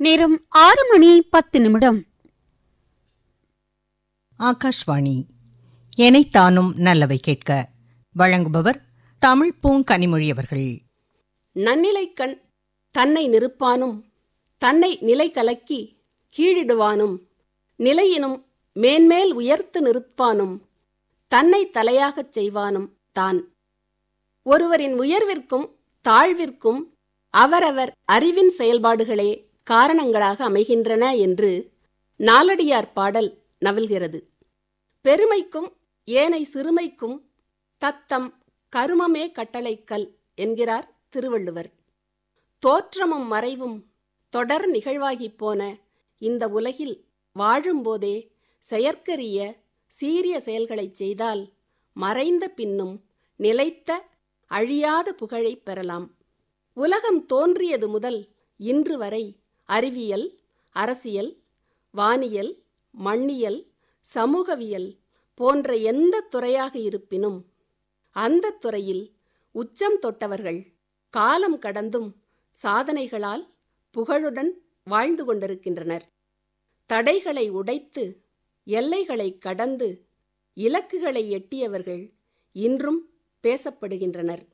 நேரம் ஆறு மணி பத்து நிமிடம் ஆகாஷ்வாணி எனைத்தானும் நல்லவை கேட்க வழங்குபவர் தமிழ் பூங்கனிமொழி அவர்கள் நன்னிலைக்கண் தன்னை நிறுப்பானும் தன்னை நிலை கலக்கி கீழிடுவானும் நிலையினும் மேன்மேல் உயர்த்து நிறுப்பானும் தன்னை தலையாகச் செய்வானும் தான் ஒருவரின் உயர்விற்கும் தாழ்விற்கும் அவரவர் அறிவின் செயல்பாடுகளே காரணங்களாக அமைகின்றன என்று நாலடியார் பாடல் நவில்கிறது பெருமைக்கும் ஏனை சிறுமைக்கும் தத்தம் கருமமே கட்டளைக்கல் என்கிறார் திருவள்ளுவர் தோற்றமும் மறைவும் தொடர் நிகழ்வாகிப் போன இந்த உலகில் வாழும்போதே செயற்கரிய சீரிய செயல்களைச் செய்தால் மறைந்த பின்னும் நிலைத்த அழியாத புகழைப் பெறலாம் உலகம் தோன்றியது முதல் இன்று வரை அறிவியல் அரசியல் வானியல் மண்ணியல் சமூகவியல் போன்ற எந்த துறையாக இருப்பினும் அந்த துறையில் உச்சம் தொட்டவர்கள் காலம் கடந்தும் சாதனைகளால் புகழுடன் வாழ்ந்து கொண்டிருக்கின்றனர் தடைகளை உடைத்து எல்லைகளை கடந்து இலக்குகளை எட்டியவர்கள் இன்றும் பேசப்படுகின்றனர்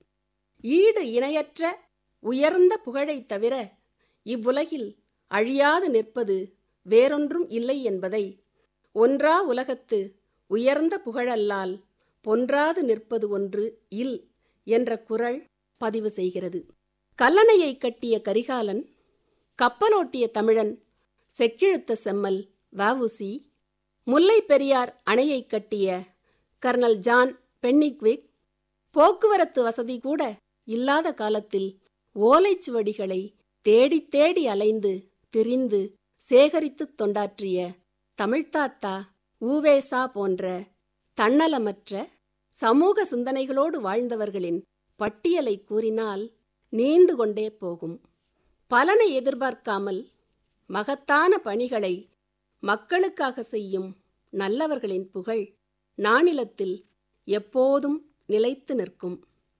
ஈடு இணையற்ற உயர்ந்த புகழைத் தவிர இவ்வுலகில் அழியாது நிற்பது வேறொன்றும் இல்லை என்பதை ஒன்றா உலகத்து உயர்ந்த புகழல்லால் பொன்றாது நிற்பது ஒன்று இல் என்ற குரல் பதிவு செய்கிறது கல்லணையை கட்டிய கரிகாலன் கப்பலோட்டிய தமிழன் செக்கிழுத்த செம்மல் வவுசி முல்லை பெரியார் அணையை கட்டிய கர்னல் ஜான் பென்னிக்விக் போக்குவரத்து வசதி கூட இல்லாத காலத்தில் ஓலைச்சுவடிகளை தேடித் தேடி அலைந்து திரிந்து சேகரித்துத் தொண்டாற்றிய தமிழ்த்தாத்தா ஊவேசா போன்ற தன்னலமற்ற சமூக சிந்தனைகளோடு வாழ்ந்தவர்களின் பட்டியலை கூறினால் நீண்டு கொண்டே போகும் பலனை எதிர்பார்க்காமல் மகத்தான பணிகளை மக்களுக்காக செய்யும் நல்லவர்களின் புகழ் நானிலத்தில் எப்போதும் நிலைத்து நிற்கும்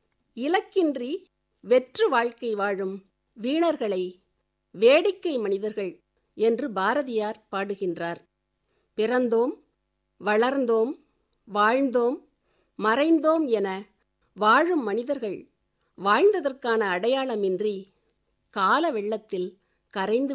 இலக்கின்றி வெற்று வாழ்க்கை வாழும் வீணர்களை வேடிக்கை மனிதர்கள் என்று பாரதியார் பாடுகின்றார் பிறந்தோம் வளர்ந்தோம் வாழ்ந்தோம் மறைந்தோம் என வாழும் மனிதர்கள் வாழ்ந்ததற்கான அடையாளமின்றி கால வெள்ளத்தில் கரைந்து